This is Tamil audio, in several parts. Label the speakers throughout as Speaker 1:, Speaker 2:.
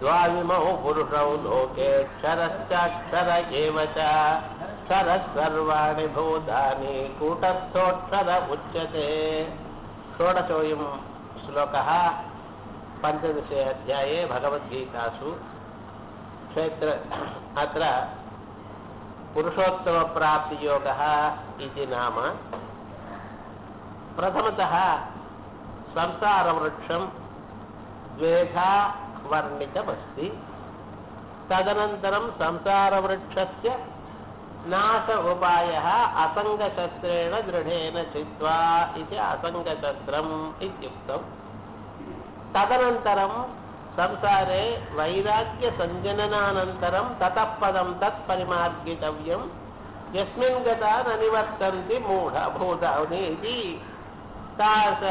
Speaker 1: द्वाविमौ पुरुषौ लोके क्षरश्चाक्षर एव च क्षरः सर्वाणि भूतानि कूटस्थोऽक्षर उच्यते षोडशोऽयं श्लोकः पञ्चदशे अध्याये भगवद्गीतासु क्षेत्र अत्र पुरुषोत्तमप्राप्तियोगः इति नाम प्रथमतः संसारवृक्षं द्वेधा वर्णितमस्ति तदनन्तरं संसारवृक्षस्य नाश उपायः असङ्गशस्त्रेण दृढेन चित्वा इति असङ्गशस्त्रम् इत्युक्तम् तदनन्तरं संसारे वैराग्यसञ्जननानन्तरं ततः पदं तत्परिमार्गितव्यं यस्मिन् गता न निवर्तन्ति मूढभूतानि इति तास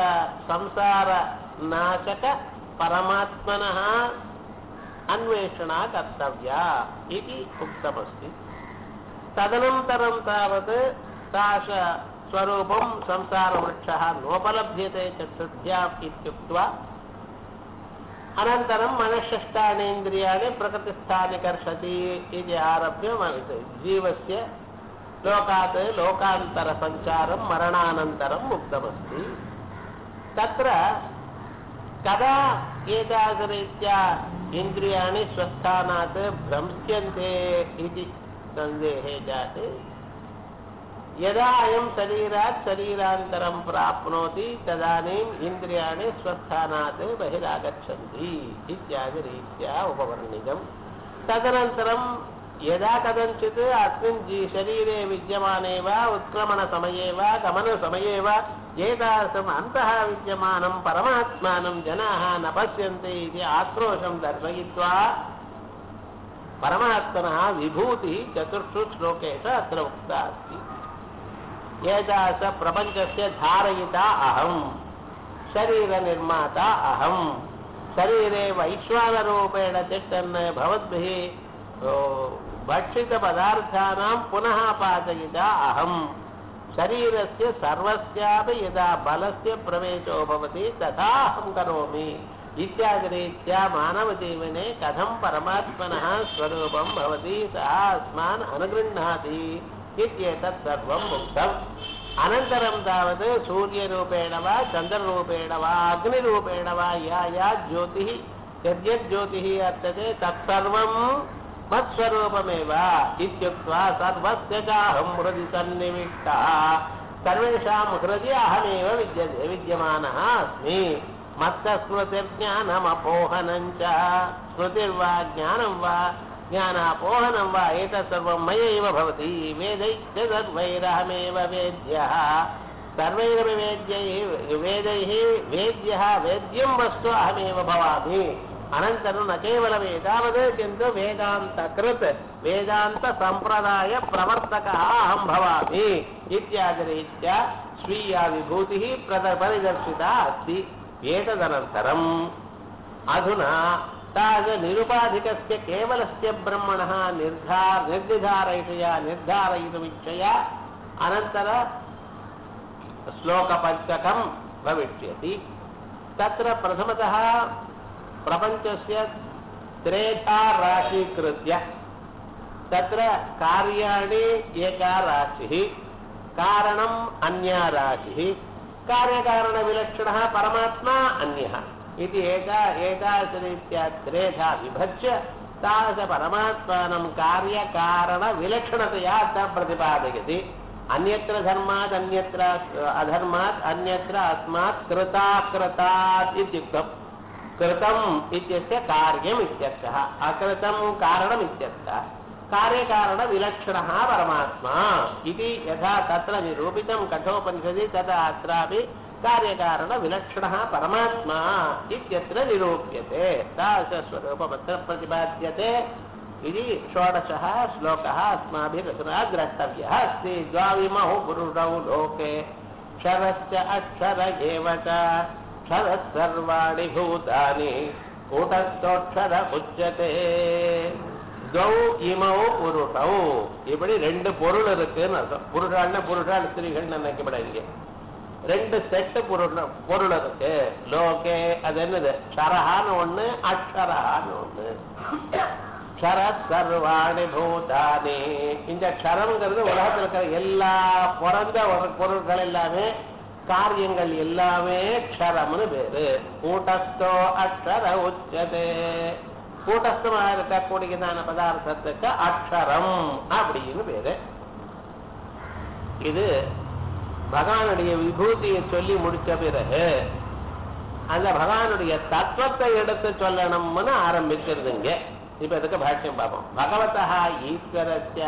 Speaker 1: संसारनाशक परमात्मनः अन्वेषणा कर्तव्या इति उक्तमस्ति तदनन्तरं तावत् तास स्वरूपं संसारवृक्षः नोपलभ्यते चक्षुभ्याम् इत्युक्त्वा अनन्तरं मनःषष्ठानीन्द्रियाणि प्रकृतिस्थानि कर्षति इति आरभ्य मन- जीवस्य लोकात् लोकान्तरसञ्चारं मरणानन्तरम् उक्तमस्ति तत्र कदा एतादृरीत्या इन्द्रियाणि स्वस्थानात् भ्रंस्यन्ते इति सन्देहे जाते यदा अयं शरीरात् शरीरान्तरं प्राप्नोति तदानीम् इन्द्रियाणि स्वस्थानात् बहिरागच्छन्ति इत्यादिरीत्या उपवर्णितम् तदनन्तरं यदा कथञ्चित् अस्मिन् जी शरीरे विद्यमाने वा उत्क्रमणसमये वा गमनसमये वा एतादृशम् अन्तः विद्यमानं परमात्मानं जनाः न पश्यन्ति इति आक्रोशं दर्शयित्वा परमात्मनः विभूतिः चतुर्षु श्लोकेषु अत्र उक्ता अस्ति एतादृश प्रपञ्चस्य धारयिता अहम् शरीरनिर्माता अहम् शरीरे वैश्वानरूपेण तिष्ठन् भवद्भिः ओ, भक्षितपदार्थानां पुनः पाचयिता अहम् शरीरस्य सर्वस्यापि यदा बलस्य प्रवेशो भवति तथा अहं करोमि इत्यादिरीत्या मानवजीवने कथं परमात्मनः स्वरूपं भवति सः अस्मान् अनुगृह्णाति इत्येतत् सर्वम् उक्तम् अनन्तरं तावत् सूर्यरूपेण वा चन्द्ररूपेण वा अग्निरूपेण वा या या ज्योतिः यद्यज्योतिः वर्तते तत्सर्वं मत्स्वरूपमेव इत्युक्त्वा सर्वस्य चाहं हृदि सन्निविष्टः सर्वेषां हृदि अहमेव विद्यते विद्यमानः अस्मि मत्तस्मृतिर्ज्ञानमपोहनं च स्मृतिर्वा ज्ञानं वा ज्ञानापोहनं वा एतत् सर्वं मयैव भवति वेदैश्च सर्वैरहमेव वेद्यः सर्वैरपि वेद्यैः वेदैः वेद्यः वेद्यं वस्तु अहमेव भवामि अनन्तरं न केवलम् एतावत् किन्तु वेदान्तकृत् वेदान्तसम्प्रदायप्रवर्तकः अहं भवामि इत्यादिरीत्या स्वीया विभूतिः प्रद परिदर्शिता अस्ति एतदनन्तरम् अधुना तादृनिरुपाधिकस्य केवलस्य ब्रह्मणः निर्धा निर्दिधारयितया निर्धारयितुमिच्छया अनन्तर श्लोकपञ्चकं भविष्यति तत्र प्रथमतः प्रपञ्चस्य त्रेधा राशीकृत्य तत्र कार्याणि एका राशिः कारणम् अन्या राशिः कार्यकारणविलक्षणः परमात्मा अन्यः इति एका एतादृशरीत्या त्रेधा विभज्य तादृशपरमात्मानं कार्यकारणविलक्षणतया अत्र प्रतिपादयति अन्यत्र धर्मात् अन्यत्र अधर्मात् अन्यत्र अस्मात् कृताकृतात् इत्युक्तम् कृतम् इत्यस्य कार्यम् इत्यर्थः अकृतं कारणम् इत्यर्थः कार्यकारणविलक्षणः परमात्मा इति यथा तत्र निरूपितं कठोपनिषदि तथा अत्रापि कार्यकारणविलक्षणः परमात्मा इत्यत्र निरूप्यते तादृशस्वरूपमत्र प्रतिपाद्यते इति षोडशः श्लोकः अस्माभिरधुना द्रष्टव्यः अस्ति द्वाविमौ पुरुषौ लोके क्षरश्च अक्षर एव च क्षरः सर्वाणि भूतानि கூட்டத்தோட்சர உச்சதே துவௌ இமௌ புருஷௌ இப்படி ரெண்டு பொருள் இருக்குன்னு அர்த்தம் புருஷாள்னா புருஷாள் ஸ்திரீகள் நினைக்கப்படாதீங்க ரெண்டு செட்டு பொருள் பொருள் இருக்கு லோகே அது என்னது க்ஷரஹான்னு ஒண்ணு அக்ஷரஹான்னு ஒண்ணு க்ஷரத் சர்வாணி பூதானி இந்த க்ஷரம்ங்கிறது உலகத்தில் இருக்கிற எல்லா பிறந்த ஒரு பொருட்கள் எல்லாமே காரியங்கள் எல்லாமே க்ஷரம்னு பேரு கூட்டஸ்தோ அக்ஷர உச்சதே கூட்டஸ்தமாக இருக்கக்கூடியதான பதார்த்தத்துக்கு அக்ஷரம் அப்படின்னு பேரு இது பகவானுடைய விபூதியை சொல்லி முடிச்ச பிறகு அந்த பகவானுடைய தத்துவத்தை எடுத்து சொல்லணும்னு ஆரம்பிச்சிருதுங்க இப்ப இதுக்கு பாஷ்யம் பார்ப்போம் பகவதா ஈஸ்வரஸ்ய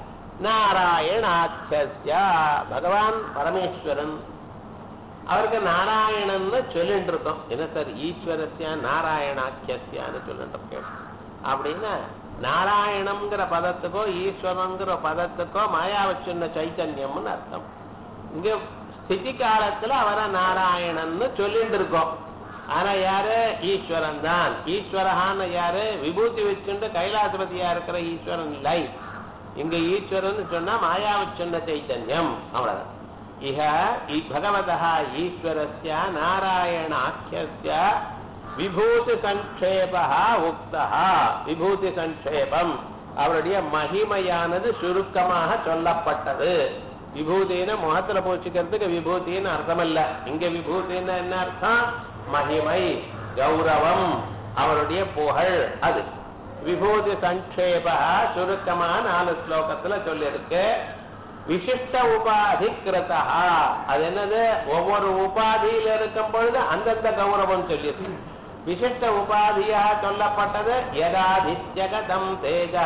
Speaker 1: நாராயணாட்சஸ்ய பகவான் பரமேஸ்வரன் அவருக்கு நாராயணன்னு சொல்லிட்டு இருக்கோம் என்ன சார் ஈஸ்வரஸ்ய நாராயணாக்கியஸ்யான்னு சொல்லிட்டு இருக்கேன் அப்படின்னா நாராயணம்ங்கிற பதத்துக்கோ ஈஸ்வரங்கிற பதத்துக்கோ மாயாவச்சுன்ன சைத்தன்யம்னு அர்த்தம் இங்க ஸ்திதி காலத்துல அவரை நாராயணன்னு சொல்லிட்டு இருக்கோம் ஆனா யாரு ஈஸ்வரன் தான் ஈஸ்வரஹான்னு யாரு விபூதி வச்சுட்டு கைலாசபதியா இருக்கிற ஈஸ்வரன் இல்லை இங்க ஈஸ்வரன் சொன்னா மாயாவச்சுன்ன சைத்தன்யம் அவ்வளவுதான் இஹ இ- பகவதः ஈஸ்வரஸ்ய நாராயணாக்கியஸ்ய விபூதி சங்கேபா உக்தா விபூதி சங்கேபம் அவருடைய மகிமையானது சுருக்கமாக சொல்லப்பட்டது விபூதின்னு முகத்துல போச்சுக்கிறதுக்கு விபூதின்னு அர்த்தம் இல்ல இங்க விபூதின்னு என்ன அர்த்தம் மகிமை கௌரவம் அவருடைய புகழ் அது விபூதி சங்கேபா சுருக்கமா நாலு ஸ்லோகத்துல சொல்லியிருக்கு விசிஷ்ட உபாதி கிருதா அது என்னது ஒவ்வொரு உபாதியில இருக்கும் பொழுது அந்தந்த கௌரவம் சொல்லியிருக்கு விசிஷ்ட உபாதியா சொல்லப்பட்டது யதாதித்யகதம் தேஜ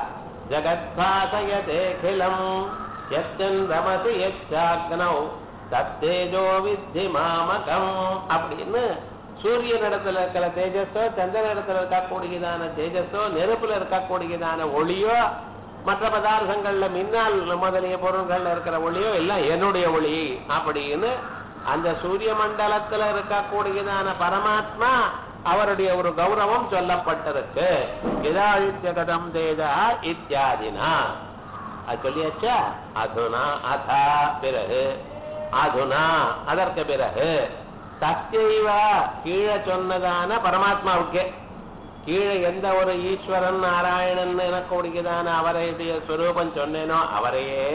Speaker 1: ஜகத்பாசயதேகிலம் யச்சந்திரமசி யச்சாக்னௌ தத்தேஜோ வித்தி மாமகம் அப்படின்னு சூரியன் இடத்துல இருக்கிற தேஜஸோ சந்திரன் இடத்துல இருக்கக்கூடியதான தேஜஸோ நெருப்புல இருக்கக்கூடியதான ஒளியோ மற்ற பதார்த்தங்கள்ல மின்னால் முதலிய பொருள்கள்ல இருக்கிற ஒளியோ எல்லாம் என்னுடைய ஒளி அப்படின்னு அந்த சூரிய மண்டலத்துல இருக்கக்கூடியதான பரமாத்மா அவருடைய ஒரு கௌரவம் சொல்லப்பட்டிருக்கு இதாதித்யகதம் தேஜா இத்தியாதினா அது சொல்லியாச்சா அதுனா அதா பிறகு அதுனா அதற்கு பிறகு சத்தியவ கீழே சொன்னதான பரமாத்மாவுக்கே கீழே எந்த ஒரு ஈஸ்வரன் நாராயணன் எனக்கூடியதான அவருடைய ஸ்வரூபம் சொன்னேனோ அவரையே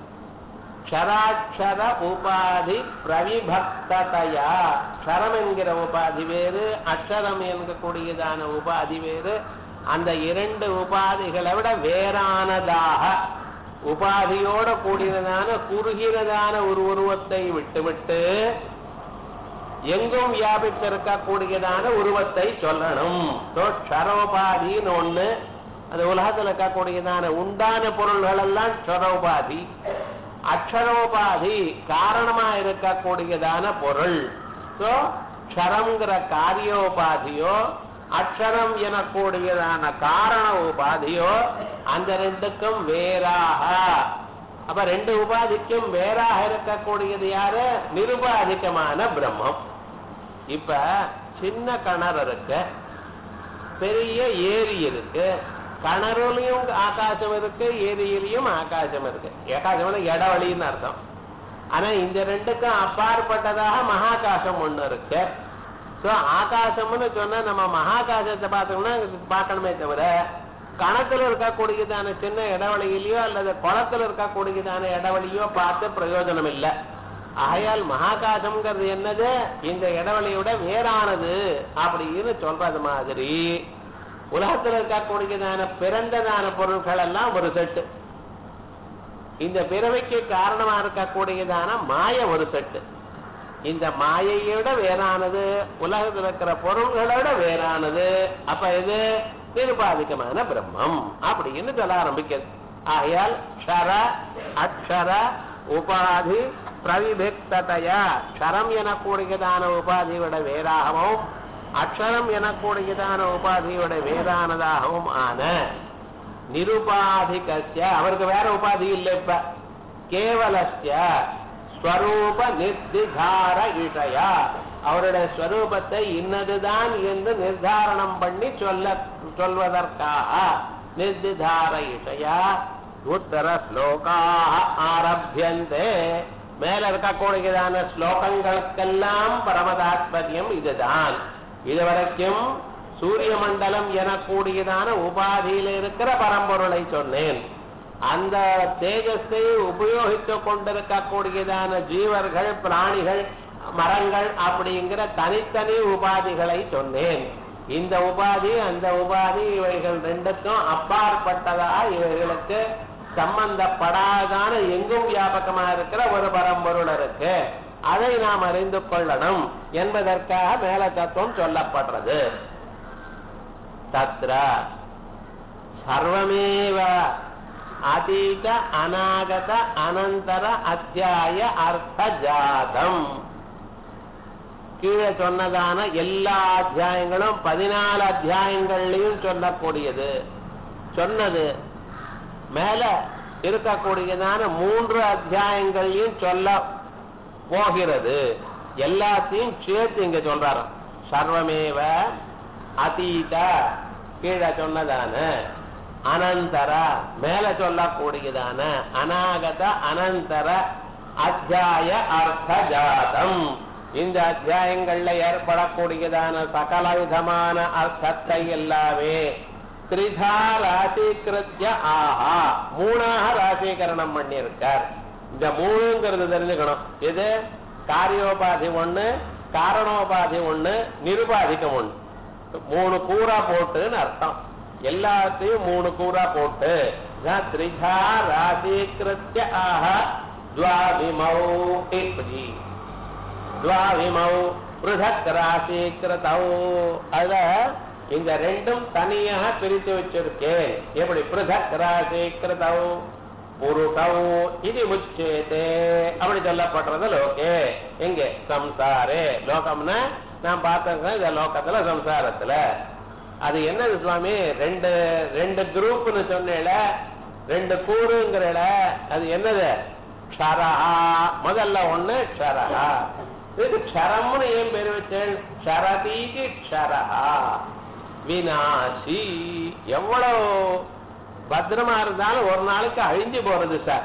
Speaker 1: க்ஷராட்சர உபாதி பிரவிபக்ததையா க்ஷரம் என்கிற உபாதி வேறு அக்ஷரம் என்கக்கூடியதான உபாதி வேறு அந்த இரண்டு உபாதிகளை விட வேறானதாக உபாதியோட கூடியதான குறுகினதான ஒரு உருவத்தை விட்டுவிட்டு எங்கும் வியாபித்திருக்கக்கூடியதான உருவத்தை சொல்லணும் So, க்ஷரோபாதின்னு ஒண்ணு அது உலகத்தில் இருக்கக்கூடியதான உண்டான பொருள்கள் எல்லாம் க்ஷரோபாதி அக்ஷரோபாதி காரணமா இருக்கக்கூடியதான பொருள் சோ க்ஷரம்ங்கிற காரியோபாதியோ அக்ஷரம் எனக்கூடியதான காரண உபாதியோ அந்த ரெண்டுக்கும் வேறாக அப்ப ரெண்டு உபாதிக்கும் வேறாக இருக்கக்கூடியது யாரு நிருபாதிகமான பிரம்மம் இப்ப சின்ன கிணறு இருக்கு பெரிய ஏரி இருக்கு கிணறுலயும் ஆகாசம் இருக்கு ஏரியிலையும் ஆகாசம் இருக்கு ஆகாசம் இடவழின்னு அர்த்தம் ஆனா இந்த ரெண்டுக்கும் அப்பாற்பட்டதாக மகாகாசம் ஒண்ணு இருக்கு சோ ஆகாசம்னு சொன்னா நம்ம மகாகாசத்தை பார்த்தோம்னா பார்க்கணுமே தவிர கணத்துல இருக்கக்கூடியதான சின்ன இடவெளியிலையோ அல்லது குளத்துல இருக்கக்கூடியதான இடவெளியோ பார்த்து பிரயோஜனம் இல்லை ஆகையால் மகாகாசம்ங்கிறது என்னது இந்த இடவெளியோட வேறானது அப்படின்னு சொல்றது மாதிரி உலகத்துல இருக்கக்கூடியதான பிறந்ததான பொருட்கள் எல்லாம் ஒரு செட்டு இந்த பிறவைக்கு காரணமா இருக்கக்கூடியதான மாய ஒரு செட்டு இந்த மாயையோட வேறானது உலகத்தில் இருக்கிற பொருள்களோட வேறானது அப்ப இது நிருபாதிகமான பிரம்மம் அப்படின்னு சொல்ல ஆரம்பிக்கிறது ஆகையால் க்ஷர அக்ஷர உபாதி பிரவிபக்ததையா க்ஷரம் எனக்கூடியதான உபாதியோட வேறாகவும் அக்ஷரம் எனக்கூடியதான உபாதியோட வேறானதாகவும் ஆன நிருபாதிகஸ்ய அவருக்கு வேற உபாதி இல்லை இப்ப கேவலஸ்ய ஸ்வரூப நிர்திகார இஷயா அவருடைய ஸ்வரூபத்தை இன்னதுதான் என்று நிர்தாரணம் பண்ணி சொல்ல சொல்வதற்காக நிர்திதார இஷயா உத்தர ஸ்லோகா ஆரம்பியந்தே மேல இருக்கக்கூடியதான ஸ்லோகங்களுக்கெல்லாம் பரமதாத்பரியம் இதுதான் இதுவரைக்கும் சூரிய மண்டலம் எனக்கூடியதான உபாதியில இருக்கிற பரம்பொருளை சொன்னேன் அந்த தேஜஸை உபயோகித்துக் கொண்டிருக்கக்கூடியதான ஜீவர்கள் பிராணிகள் மரங்கள் அப்படிங்கிற தனித்தனி உபாதிகளை சொன்னேன் இந்த உபாதி அந்த உபாதி இவைகள் ரெண்டுக்கும் அப்பாற்பட்டதா இவைகளுக்கு சம்பந்தப்படாதான எங்கும் வியாபகமா இருக்கிற ஒரு பரம்பொருள் இருக்கு அதை நாம் அறிந்து கொள்ளணும் என்பதற்காக மேல தத்துவம் சொல்லப்படுறது தத்ர சர்வமேவ அதீத அநாகத அனந்தர அத்தியாய அர்த்த ஜாதம் கீழே சொன்னதான எல்லா அத்தியாயங்களும் பதினாலு அத்தியாயங்கள்லையும் சொல்லக்கூடியது சொன்னது மேல இருக்கக்கூடியதான மூன்று அத்தியாயங்களையும் சொல்ல போகிறது எல்லாத்தையும் சேர்த்து இங்க சொல்றாராம் சர்வமேவ அதீத கீழே சொன்னதான அனந்தர மேல சொல்லக்கூடியதான அநாகத அனந்தர அத்தியாய அர்த்த ஜாதம் இந்த அத்தியாயங்கள்ல ஏற்படக்கூடியதான சகல விதமான அர்த்தத்தை எல்லாமே திரிதா ராசீகிருத்திய ஆஹா மூணாக ராசீகரணம் பண்ணியிருக்கார் இந்த மூணுங்கிறது தெரிஞ்சுக்கணும் இது காரியோபாதி ஒண்ணு காரணோபாதி ஒண்ணு நிருபாதிகம் ஒண்ணு மூணு கூறா போட்டுன்னு அர்த்தம் எல்லாத்தையும் மூணு கூறா போட்டு இதான் திரிதா ராசீகிருத்திய ஆஹா துவாவிமௌ இப்படி துவாவிமௌ பிருதக் ராசீகிருதௌ அத இந்த ரெண்டும் தனியாக பிரித்து வச்சிருக்கேன் எப்படி பிருதக் ராசீகிருதௌ புருஷௌ இது முச்சேதே அப்படி சொல்லப்படுறது லோகே எங்க சம்சாரே லோகம்னா நான் பார்த்தேன் இந்த லோகத்துல சம்சாரத்துல அது என்னது சுவாமி ரெண்டு ரெண்டு குரூப்னு சொன்னேல ரெண்டு கூறுங்கிறல அது என்னது க்ஷரஹா முதல்ல ஒண்ணு க்ஷரஹா இது க்ஷரம்னு ஏன் பேர் வச்சேன் க்ஷரதீதி க்ஷரஹா வினாசி எவ்வளவு பத்திரமா இருந்தாலும் ஒரு நாளைக்கு அழிஞ்சு போறது சார்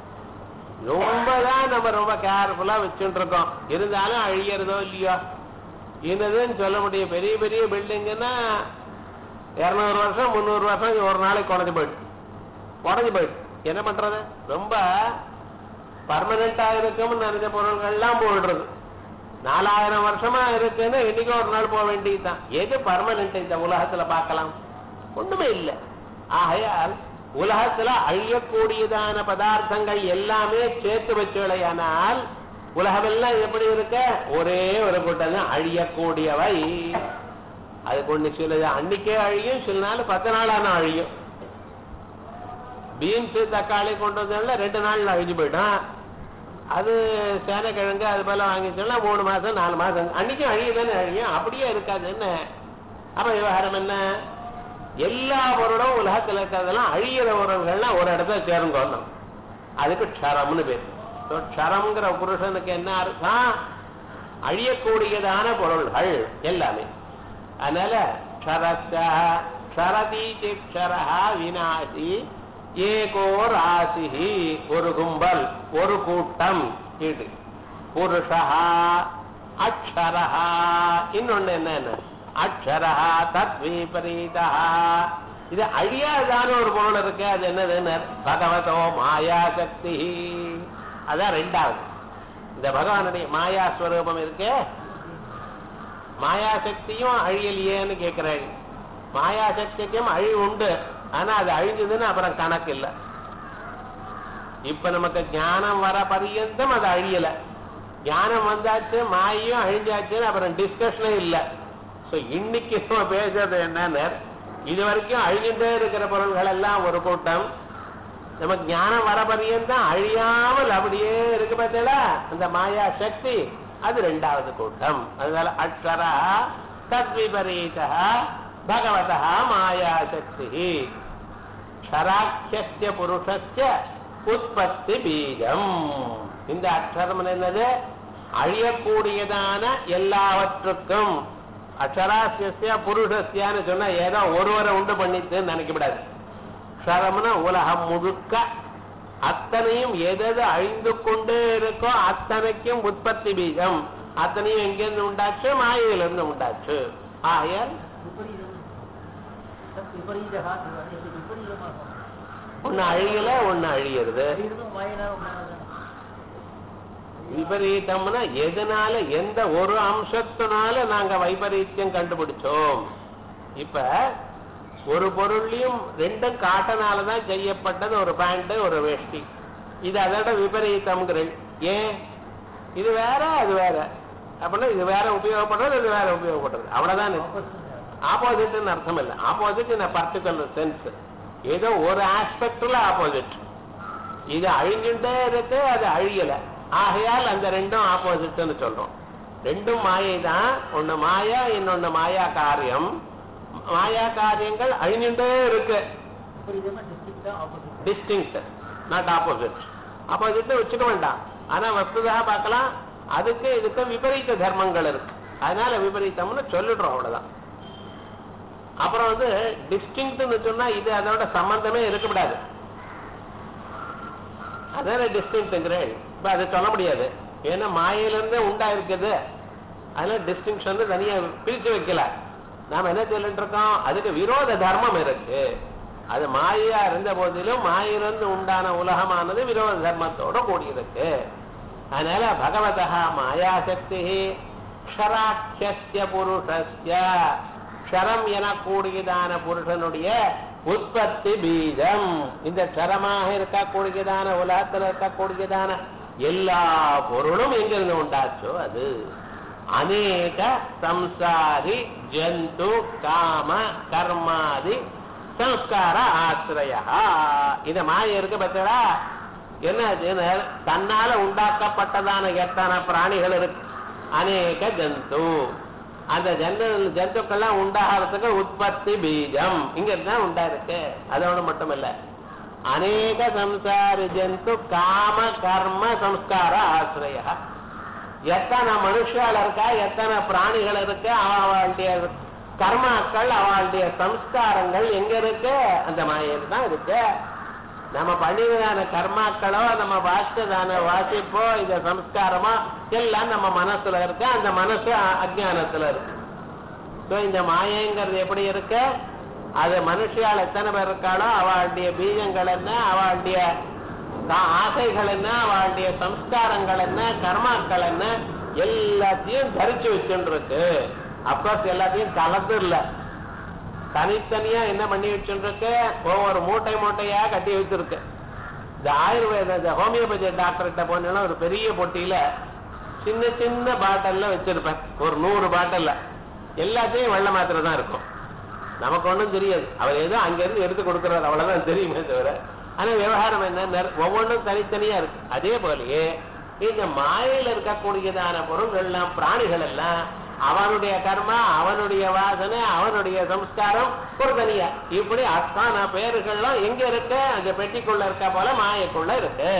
Speaker 1: ரொம்ப தான் நம்ம ரொம்ப கேர்ஃபுல்லா வச்சுட்டு இருக்கோம் இருந்தாலும் அழியறதோ இல்லையோ இன்னதுன்னு சொல்ல முடியும் பெரிய பெரிய பில்டிங்குன்னா இரநூறு வருஷம் முந்நூறு வருஷம் ஒரு நாளைக்கு உடஞ்சு போயிடுது உடஞ்சு போயிடுது என்ன பண்றது ரொம்ப பர்மனண்டா இருக்கும்னு நினைச்ச பொருள்கள்லாம் போயிடுறது நாலாயிரம் வருஷமா இருக்குன்னு இன்னைக்கு ஒரு நாள் போக வேண்டியதுதான் எது பர்மனன்ட் இந்த உலகத்துல பார்க்கலாம் ஒண்ணுமே இல்லை ஆகையால் உலகத்துல அழியக்கூடியதான பதார்த்தங்கள் எல்லாமே சேர்த்து வச்சுடையானால் உலகமெல்லாம் எப்படி இருக்க ஒரே ஒரு கூட்டம் தான் அழியக்கூடியவை அதுக்கு ஒண்ணு சில அன்னைக்கே அழியும் சில நாள் பத்து நாளான அழியும் பீன்ஸ் தக்காளி கொண்டு வந்ததுல ரெண்டு நாள்ல அழிஞ்சு போயிடும் அது சேனக்கிழங்கு அது போல வாங்கிச்சோம்னா மூணு மாசம் நாலு மாசம் அன்னைக்கும் அழியுதானே அழியும் அப்படியே இருக்காது என்ன அப்ப விவகாரம் என்ன எல்லா பொருளும் உலகத்துல இருக்கிறதெல்லாம் அழியிற பொருள்கள்லாம் ஒரு இடத்துல சேருங்கணும் அதுக்கு க்ஷரம்னு பேர் So, க்ஷரம்ங்கிற புருஷனுக்கு என்ன அர்த்தம் அழியக்கூடியதான பொருள்கள் எல்லாமே அதனால க்ஷரஸ்ய க்ஷரதீதி க்ஷரஹா வினாசி ஏகோ ராசிஹி ஒரு கும்பல் ஒரு கூட்டம் இது புருஷா அக்ஷரஹா இன்னொன்னு என்ன அக்ஷரஹா தத் விபரீதா இது அழியாதான ஒரு பொருள் இருக்கு அது என்னதுன்னு பகவதோ மாயா சக்தி அதான் ரெண்டாவது இந்த பகவானுடைய மாயா ஸ்வரூபம் இருக்கே மாயா சக்தியும் அழியலையேன்னு கேட்கிறாங்க மாயா சக்திக்கும் அழிவு உண்டு ஆனா அது அழிஞ்சதுன்னு அப்புறம் கணக்கு இல்லை இப்ப நமக்கு ஞானம் வர பரியந்தம் அது அழியல ஞானம் வந்தாச்சு மாயும் அழிஞ்சாச்சுன்னு அப்புறம் டிஸ்கஷனே இல்லை ஸோ இன்னைக்கு நம்ம பேசுறது என்னன்னு இது வரைக்கும் அழிஞ்சுட்டே இருக்கிற பொருள்கள் எல்லாம் ஒரு கூட்டம் நமக்கு ஞானம் வர பரியந்தம் அழியாமல் அப்படியே இருக்கு பார்த்தீங்களா அந்த மாயா சக்தி அது ரெண்டாவது கூட்டம் அதனால அக்ஷரா தத்விபரீதா பகவதா மாயா சக்தி க்ஷராட்சிய புருஷஸ்ய உற்பத்தி பீஜம் இந்த அக்ஷரம் என்னது அழியக்கூடியதான எல்லாவற்றுக்கும் அக்ஷராசிய புருஷஸ்யான்னு சொன்னா ஏதோ ஒருவரை உண்டு பண்ணித்துன்னு நினைக்கப்படாது க்ஷரம்னா உலகம் முழுக்க அத்தனையும் எதது அழிந்து கொண்டே இருக்கோ அத்தனைக்கும் உற்பத்தி பீஜம் அத்தனையும் எங்கிருந்து உண்டாச்சு மாயையிலிருந்து உண்டாச்சு ஆகையால்
Speaker 2: விபரீதம் தத் விபரீதா அது விபரீதமாக
Speaker 1: ஒண்ணு அழியல ஒண்ணு அழியிறது
Speaker 2: விபரீதம் வாயினால் உண்டானது
Speaker 1: விபரீதம்னா எதனால எந்த ஒரு அம்சத்தினால நாங்க வைபரீத்தியம் கண்டுபிடிச்சோம் இப்ப ஒரு பொருள்லயும் ரெண்டும் காட்டனால தான் செய்யப்பட்டது ஒரு பேண்ட் ஒரு வேஷ்டி இது அதோட விபரீதம்ங்கிறேன் ஏன் இது வேற அது வேற அப்படின்னா இது வேற உபயோகப்படுறது இது வேற உபயோகப்படுறது அவ்வளவுதான் ஆப்போசிட்னு அர்த்தம் இல்லை ஆப்போசிட் இன் பர்டிகுலர் சென்ஸ் ஏதோ ஒரு ஆஸ்பெக்ட்ல ஆப்போசிட் இது அழிஞ்சுட்டே இருக்கு அது அழியல ஆகையால் அந்த ரெண்டும் ஆப்போசிட்னு சொல்றோம் ரெண்டும் மாயை தான் ஒண்ணு மாயா இன்னொன்னு மாயா காரியம் மாயா காரியங்கள் அழிஞ்சுட்டே இருக்கு
Speaker 2: விபரீதமா டிஸ்ட்ரிக்டா opposite
Speaker 1: distinct not opposite opposite வச்சுக்க வேண்டாம் ஆனா வஸ்துதா பார்க்கலாம் அதுக்கு இதுக்கு விபரீத தர்மங்கள் இருக்கு அதனால விபரீதம்னு சொல்லிடுறோம் அவ்வளவுதான் அப்புறம் வந்து டிஸ்டிங்க்ட்னு சொன்னா இது அதோட சம்பந்தமே இருக்கக்கூடாது அதான டிஸ்டிங்க்ட்ங்கிறேன் இப்ப அதை சொல்ல முடியாது ஏன்னா மாயிலிருந்தே உண்டா இருக்குது அதனால டிஸ்டிங்ஷன் தனியா பிரிச்சு வைக்கல நாம என்ன சொல்லிட்டு இருக்கோம் அதுக்கு விரோத தர்மம் இருக்கு அது மாயா இருந்த போதிலும் மாயிலிருந்து உண்டான உலகமானது விரோத தர்மத்தோட கூடியிருக்கு அதனால பகவதா மாயாசக்தி க்ஷராட்சிய புருஷஸ்ய க்ஷரம் எனக்கூடியதான புருஷனுடைய உற்பத்தி பீஜம் இந்த க்ஷரமாக இருக்கக்கூடியதான உலகத்தில் இருக்கக்கூடியதான எல்லா பொருளும் எங்கிருந்து உண்டாச்சோ அது அநேக சம்சாரி ஜந்து காம கர்மாதி சம்ஸ்கார ஆசிரயா இந்த மாய இருக்கு பார்த்தா என்ன அதுன்னு தன்னால உண்டாக்கப்பட்டதான எத்தனை பிராணிகள் இருக்கு அநேக ஜந்து அந்த ஜந்து ஜந்துக்கள்லாம் உண்டாகிறதுக்கு உற்பத்தி பீஜம் இங்க இருந்தா உண்டா இருக்கு அதோட மட்டும் இல்ல அநேக சம்சாரி ஜந்து காம கர்ம சம்ஸ்கார ஆசிரிய எத்தனை மனுஷால் இருக்கா எத்தனை பிராணிகள் இருக்கு அவளுடைய கர்மாக்கள் அவளுடைய சம்ஸ்காரங்கள் எங்க இருக்கு அந்த மாயில் தான் இருக்கு நம்ம பண்ணியதான கர்மாக்களோ நம்ம வாசிச்சதான வாசிப்போ இந்த சம்ஸ்காரமோ எல்லாம் நம்ம மனசுல இருக்கு அந்த மனசு அ- அஜ்ஞானத்துல இருக்கு ஸோ இந்த மாயங்கிறது எப்படி இருக்கு அது மனுஷியால் எத்தனை பேர் இருக்காளோ அவளுடைய பீஜங்கள் என்ன அவளுடைய கா- ஆசைகள் என்ன அவளுடைய சம்ஸ்காரங்கள் என்ன கர்மாக்கள் என்ன எல்லாத்தையும் தரிச்சு வச்சுட்டு இருக்கு அப்கோர்ஸ் எல்லாத்தையும் கலந்து இல்லை தனித்தனியா என்ன பண்ணி வச்சுருக்கு ஒவ்வொரு மூட்டை மூட்டையா கட்டி வச்சிருக்கு இந்த ஆயுர்வேத இந்த ஹோமியோபதி டாக்டர்கிட்ட போனீங்கன்னா ஒரு பெரிய பொட்டியில சின்ன சின்ன பாட்டில்ல வச்சிருப்பேன் ஒரு நூறு பாட்டில்ல எல்லாத்தையும் வெள்ளை மாத்திரை தான் இருக்கும் நமக்கு ஒண்ணும் தெரியாது அவர் ஏதோ அங்கிருந்து எடுத்து கொடுக்கறாரு அவ்வளவுதான் தெரியுமே தவிர ஆனா விவகாரம் என்ன ஒவ்வொன்றும் தனித்தனியா இருக்கு அதே போலயே இந்த மாயையில இருக்கக்கூடியதான பொருள்கள் எல்லாம் பிராணிகள் எல்லாம் அவனுடைய கர்மா அவனுடைய வாசனை அவனுடைய சம்ஸ்காரம் ஒரு தனியா இப்படி அத்தான பெயர்கள்லாம் எங்க இருக்கு அந்த பெட்டிக்குள்ள இருக்க போல மாயக்குள்ள இருக்கு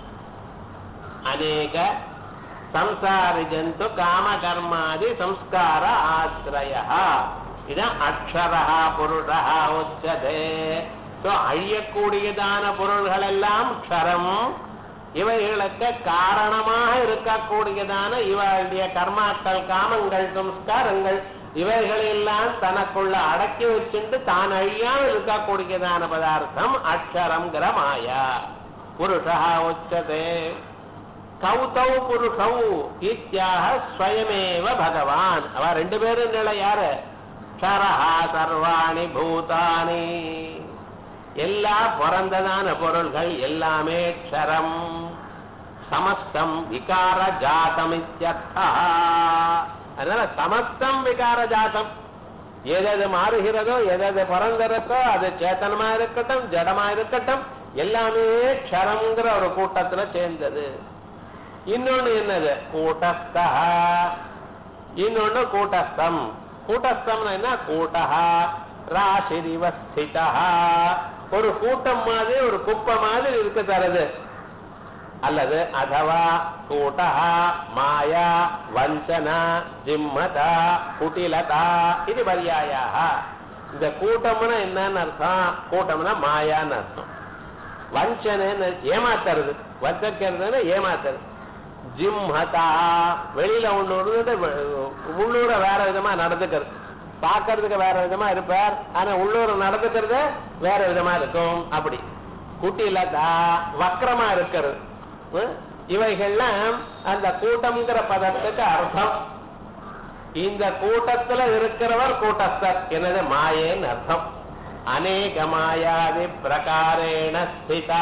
Speaker 1: அநேக சம்சாரி ஜந்து காம கர்மாதி சம்ஸ்கார ஆசிரய இதான் அக்ஷரா புருஷா உச்சதே So, அழியக்கூடியதான பொருள்கள் எல்லாம் க்ஷரம் இவைகளுக்கு காரணமாக இருக்கக்கூடியதான இவளுடைய கர்மாக்கள் காமங்கள் சம்ஸ்காரங்கள் இவைகளெல்லாம் தனக்குள்ள அடக்கி வச்சுட்டு தான் அழியாமல் இருக்கக்கூடியதான பதார்த்தம் அக்ஷரம்ங்கிற மாயா புருஷா உச்சதே கௌதௌ புருஷௌ இத்தியாக ஸ்வயமேவ பகவான் அவ ரெண்டு பேரும் நிலை யாரு க்ஷரஹா சர்வாணி பூதானி எல்லா பிறந்ததான பொருள்கள் எல்லாமே க்ஷரம் சமஸ்தம் விகார ஜாதம் இத்தியர்த்தா அதனால சமஸ்தம் விகார ஜாதம் எதது மாறுகிறதோ எதது பிறந்திருக்கோ அது சேத்தனமா இருக்கட்டும் ஜடமா இருக்கட்டும் எல்லாமே க்ஷரம்ங்கிற ஒரு கூட்டத்துல சேர்ந்தது இன்னொன்னு என்னது கூட்டஸ்தா இன்னொன்னு கூட்டஸ்தம் கூட்டஸ்தம்னா என்ன கூட்டஹா ராசிரிவ ஸ்திதா ஒரு கூட்டம் மாதிரி ஒரு குப்பை மாதிரி இருக்க தருது அல்லது அதவா கூட்டஹா மாயா வஞ்சனா ஜிம்மதா குட்டிலதா இது பரியாயாக இந்த கூட்டம்னா என்னன்னு அர்த்தம் கூட்டம்னா மாயான்னு அர்த்தம் வஞ்சனைன்னு ஏமாத்துறது வஞ்சக்கிறதுன்னு ஏமாத்துறது ஜிம்ஹதா வெளியில ஒண்ணு இருந்துட்டு வெ- உள்ளூர வேற விதமா நடந்துக்கிறது பார்க்கறதுக்கு வேற விதமா இருப்பார் ஆனா உள்ளூர நடந்துக்கிறது வேற விதமா இருக்கும் அப்படி குட்டிலதா வக்கரமா இருக்கிறது ஹம்? இவைகள்லாம் அந்த கூட்டம்ங்கிற பதத்துக்கு அர்த்தம் இந்த கூட்டத்துல இருக்கிறவர் கூட்டஸ்தர் என்னது மாயேன்னு அர்த்தம் அநேக மாயாதி பிரகாரேண ஸ்திதா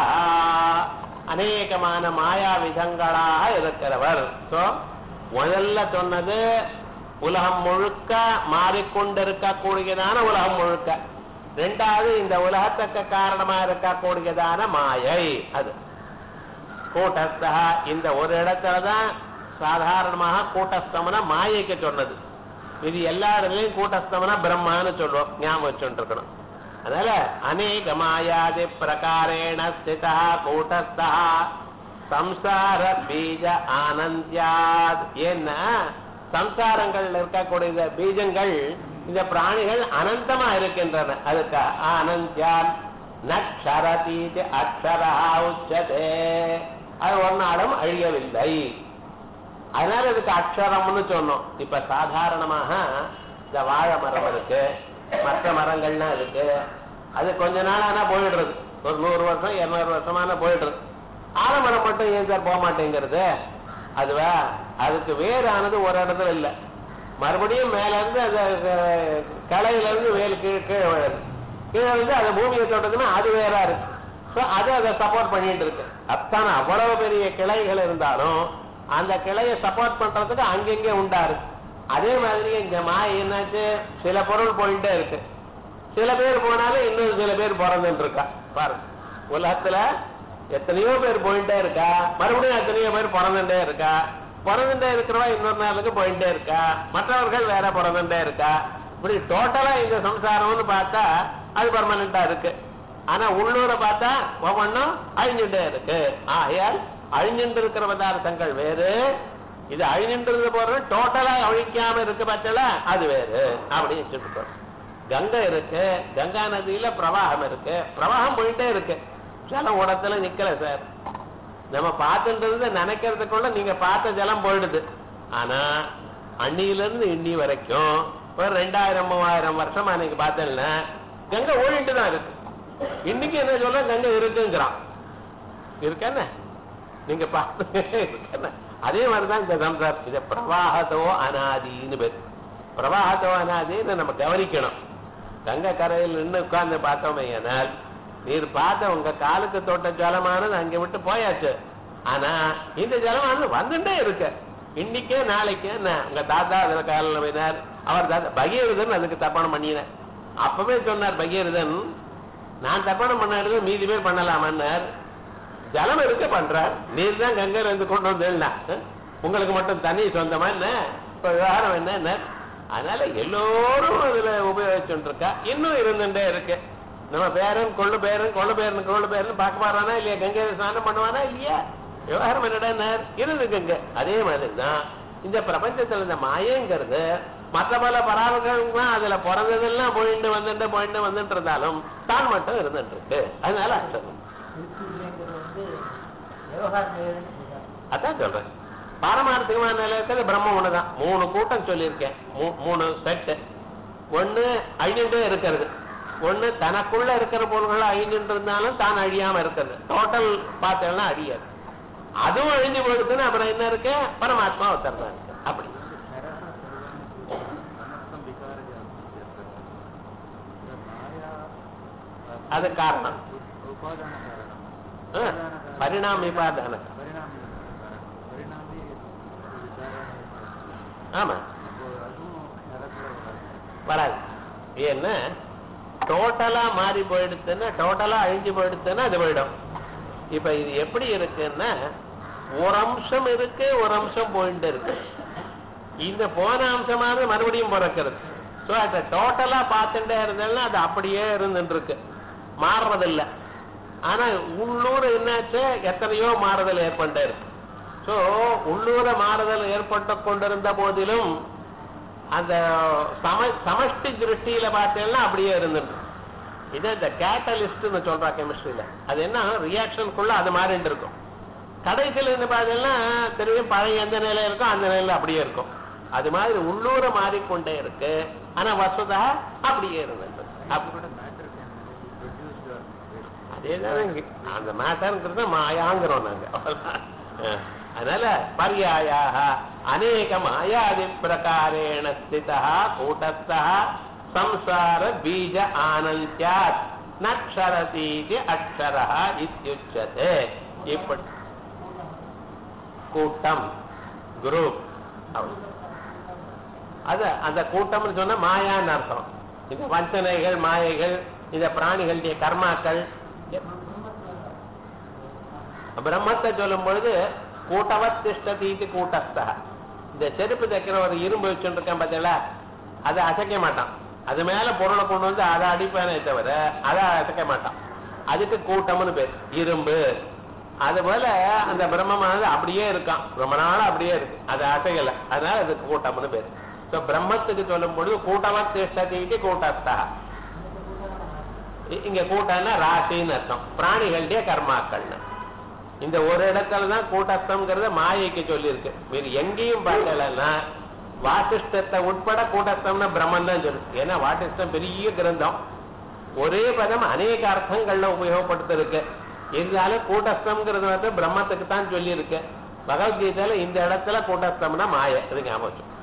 Speaker 1: அநேகமான மாயா விதங்களாக இருக்கிறவர் சோ முதல்ல சொன்னது உலகம் முழுக்க மாறிக்கொண்டிருக்கக்கூடியதான உலகம் முழுக்க ரெண்டாவது இந்த உலகத்துக்கு காரணமா இருக்கக்கூடியதான மாயை அது கூட்டஸ்தா இந்த ஒரு இடத்துல தான் சாதாரணமாக கூட்டஸ்தம்னா மாயைக்கு சொன்னது இது எல்லா இடத்துலயும் கூட்டஸ்தம்னா பிரம்மான்னு சொல்லுவோம் ஞாபகம் வச்சுட்டு இருக்கணும் அதனால அநேக மாயாதி பிரகாரேண ஸ்திதா கூட்டஸ்தா சம்சார பீஜ ஆனந்தியாத் ஏன்னா சம்சாரங்கள்ல இருக்கக்கூடிய பீஜங்கள் இந்த பிராணிகள் அனந்தமா இருக்கின்றன அதுக்கு ஆனந்தியான் நக்ஷரதீதி அக்ஷரா உச்சதே அது ஒரு நாளும் அழியவில்லை அதனால இதுக்கு அக்ஷரம்னு சொன்னோம் இப்ப சாதாரணமாக இந்த வாழை மரம் இருக்கு மற்ற மரங்கள்லாம் இருக்கு அது கொஞ்ச நாள் ஆனா போயிடுறது ஒரு நூறு வருஷம் இருநூறு வருஷமான போயிடுறது ஆலமரம் மட்டும் ஏன் சார் போக மாட்டேங்கிறது அதுவா அதுக்கு வேறானது ஒரு இடத்துல இல்லை மறுபடியும் மேல இருந்து அந்த அஹ், கிளையில இருந்து வேல் கீழே கீழே விழுது கீழே வந்து அது பூமியை தொட்டதுன்னா அது வேறா இருக்கு ஸோ அது அதை சப்போர்ட் பண்ணிட்டு இருக்கு அத்தான அவ்வளவு பெரிய கிளைகள் இருந்தாலும் அந்த கிளையை சப்போர்ட் பண்றதுக்கு அங்கங்கே உண்டா இருக்கு அதே மாதிரி இந்த மாய் என்னாச்சு சில பொருள் போயிட்டே இருக்கு சில பேர் போனாலும் இன்னும் சில பேர் பிறந்துட்டு இருக்கா பாருங்க உலகத்துல எத்தனையோ பேர் போயிட்டே இருக்கா மறுபடியும் எத்தனையோ பேர் பிறந்துட்டே இருக்கா பிறந்துட்டே இருக்கிறவா இன்னொரு நாளுக்கு போயிட்டே இருக்கா மற்றவர்கள் வேற பிறந்துட்டே இருக்கா இப்படி டோட்டலா இந்த சம்சாரம்னு பார்த்தா அது பர்மனண்டா இருக்கு ஆனா உள்ளூரை பார்த்தா ஒவ்வொன்றும் அழிஞ்சுட்டே இருக்கு ஆகையால் அழிஞ்சுட்டு இருக்கிற பதார்த்தங்கள் வேறு இது அழிஞ்சுட்டு போறது டோட்டலா அழிக்காம இருக்கு பார்த்தல அது வேறு அப்படின்னு சொல்லிட்டு கங்கை இருக்கு கங்கா நதியில பிரவாகம் இருக்கு பிரவாகம் போயிட்டே இருக்கு ஜலம் ஓடத்துல நிக்கல சார் நம்ம பார்த்துன்றது நினைக்கிறதுக்குள்ள நீங்க பார்த்த ஜலம் போயிடுது ஆனா அன்னியில இருந்து இன்னி வரைக்கும் ஒரு ரெண்டாயிரம் மூவாயிரம் வருஷமா நீங்க பார்த்தேன்னா கங்கை ஓடிட்டு தான் இருக்கு இன்னைக்கு என்ன சொல்ற கங்கை இருக்குங்கிறான் இருக்கண்ண நீங்க பார்த்து இருக்கண்ண அதே மாதிரிதான் இந்த சம்சார் இது பிரவாகத்தோ அனாதின்னு பேர் பிரவாகத்தோ அனாதின்னு நம்ம கவனிக்கணும் கங்கை கரையில் நின்று உட்கார்ந்து பார்த்தோமே ஆனால் நீர் பார்த்த உங்க காலுக்கு தொட்ட ஜலமானது அங்க விட்டு போயாச்சு ஆனா இந்த ஜலமானது வந்துட்டே இருக்கு இன்னைக்கே நாளைக்கு என்ன உங்க தாத்தா அதுல காலில் போயினார் அவர் தாத்தா பகீரதன் அதுக்கு தப்பானம் பண்ணினார் அப்பவே சொன்னார் பகீரதன் நான் தப்பானம் பண்ணாரு மீதி பேர் பண்ணலாமான்னார் ஜலம் இருக்க பண்றார் நீர் தான் கங்கையில இருந்து கொண்டு வந்தேன்னா உங்களுக்கு மட்டும் தண்ணி சொந்தமா என்ன இப்ப விவகாரம் என்ன என்ன அதனால எல்லோரும் அதுல உபயோகிச்சுட்டு இருக்கா இன்னும் இருந்துட்டே இருக்கு நம்ம பேரன் கொள்ளு பேரன் கொள்ளு பேரன் கொள்ளு பேரன் பார்க்க போறானா இல்லையா கங்கையில ஸ்நானம் பண்ணுவானா இல்லையா விவகாரம் என்னடா இருந்து கங்கை அதே மாதிரி தான் இந்த பிரபஞ்சத்துல இந்த மாயங்கிறது மற்ற பல பராமரிக்கலாம் அதுல பிறந்ததெல்லாம் போயிட்டு வந்துட்டு போயிட்டு வந்துட்டு இருந்தாலும் தான் மட்டும் இருந்துட்டு இருக்கு அதனால அர்த்தம்
Speaker 2: திருச்சிங்கிறது வந்து விவகார நிலையம்னு சொல்றாங்க.
Speaker 1: அதான் சொல்றேன் பாரமார்த்திகமான நிலையத்தில் பிரம்ம ஒண்ணுதான் மூணு கூட்டம் சொல்லியிருக்கேன் மூ- மூணு செட்டு ஒண்ணு அழிஞ்சுட்டே இருக்கிறது ஒண்ணு தனக்குள்ள இருக்கிற பொருள்கள் அழிஞ்சுட்டு இருந்தாலும் தான் அழியாம இருக்கிறது டோட்டல் பார்த்தேன்னா அழியாது அதுவும் அழிஞ்சு போயிடுதுன்னு அப்புறம் என்ன இருக்கு பரமாத்மா ஒருத்தர் தான் இருக்கு அப்படி அது காரணம் ஆ, பரிணாம விபாதான ஆமா வராது ஏன்னா டோட்டலா மாறி போயிடுச்சுன்னா டோட்டலா அழிஞ்சு போயிடுச்சுன்னா அது போயிடும் இப்ப இது எப்படி இருக்குன்னா ஒரு அம்சம் இருக்கு ஒரு அம்சம் போயிட்டு இருக்கு இந்த போன அம்சமானது மறுபடியும் பிறக்கிறது ஸோ அதை டோட்டலா பார்த்துட்டே இருந்தேன்னா அது அப்படியே இருந்துட்டு இருக்கு மாறுறதில்ல ஆனா உள்ளூர் என்னாச்சு எத்தனையோ மாறுதல் ஏற்பட்டே இருக்கு ஸோ உள்ளூர மாறுதல் ஏற்பட்டு கொண்டிருந்த போதிலும் அந்த சம சமஷ்டி திருஷ்டியில பார்த்தேன்னா அப்படியே இருந்துட்டு இது இந்த கேட்டலிஸ்ட்னு சொல்றா கெமிஸ்ட்ரியில அது என்ன ரியாக்ஷனுக்குள்ள அது மாறிட்டு இருக்கும் கடைசியில் இருந்து பார்த்தீங்கன்னா திரும்பியும் பழைய எந்த நிலையில இருக்கோ அந்த நிலையில அப்படியே இருக்கும் அது மாதிரி உள்ளூர மாறிக்கொண்டே இருக்கு ஆனா வசுதா அப்படியே இருந்தது அப்ப- அதேதான் இங்க. அந்த மேட்டர்ங்கிறது மாயாங்கிறோம் நாங்க அவ்வளவுதான். அஹ். அதனால பர்யாயாக அநேக மாயாதி பிரகாரேண ஸ்திதா கூட்டஸ்தா சம்சார பீஜ ஆனந்தியாத் நக்ஷரதீதி அக்ஷரः இத்யுச்சதே இப்படி கூட்டம் குரூப் அது அந்த கூட்டம்னு சொன்னா மாயான்னு அர்த்தம் இந்த வஞ்சனைகள் மாயைகள் இந்த பிராணிகளுடைய கர்மாக்கள் பிரம்மத்தை சொல்லும் பொழுது கூட்டவத் திஷ்டதீதி கூட்டஸ்தா இந்த செருப்பு தைக்கிற ஒரு இரும்பு வச்சுட்டு இருக்கேன் பார்த்தீங்களா அதை அசைக்க மாட்டான் அது மேல பொருளை கொண்டு வந்து அதை அடிப்பானே தவிர அதை அசைக்க மாட்டான் அதுக்கு கூட்டம்னு பேர் இரும்பு அது போல அந்த பிரம்மமானது அப்படியே இருக்கான் ரொம்ப நாள் அப்படியே இருக்கு அது அசையல அதனால அதுக்கு கூட்டம்னு பேர் ஸோ பிரம்மத்துக்கு சொல்லும் பொழுது கூட்டவத் திஷ்டதீதி கூட்டஸ்தா இ- இங்க கூட்டம்னா ராசின்னு அர்த்தம் பிராணிகளுடைய கர்மாக்கள்னு இந்த ஒரு இடத்துல தான் கூட்டஸ்தம்ங்கிறத மாயைக்கு சொல்லியிருக்கு வேறு எங்கேயும் பார்க்கலன்னா வாசிஷ்டத்தை உட்பட கூட்டஸ்தம்னா பிரம்மன் தான் சொல்லு ஏன்னா வாசிஷ்டம் பெரிய கிரந்தம் ஒரே பதம் அநேக அர்த்தங்கள்ல உபயோகப்படுத்திருக்கு இருந்தாலும் கூட்டஸ்தம்ங்கிறது வந்து பிரம்மத்துக்கு தான் சொல்லியிருக்கு பகவத்கீதையில இந்த இடத்துல கூட்டஸ்தம்னா மாய அது ஞாபகம் வச்சுக்கோ.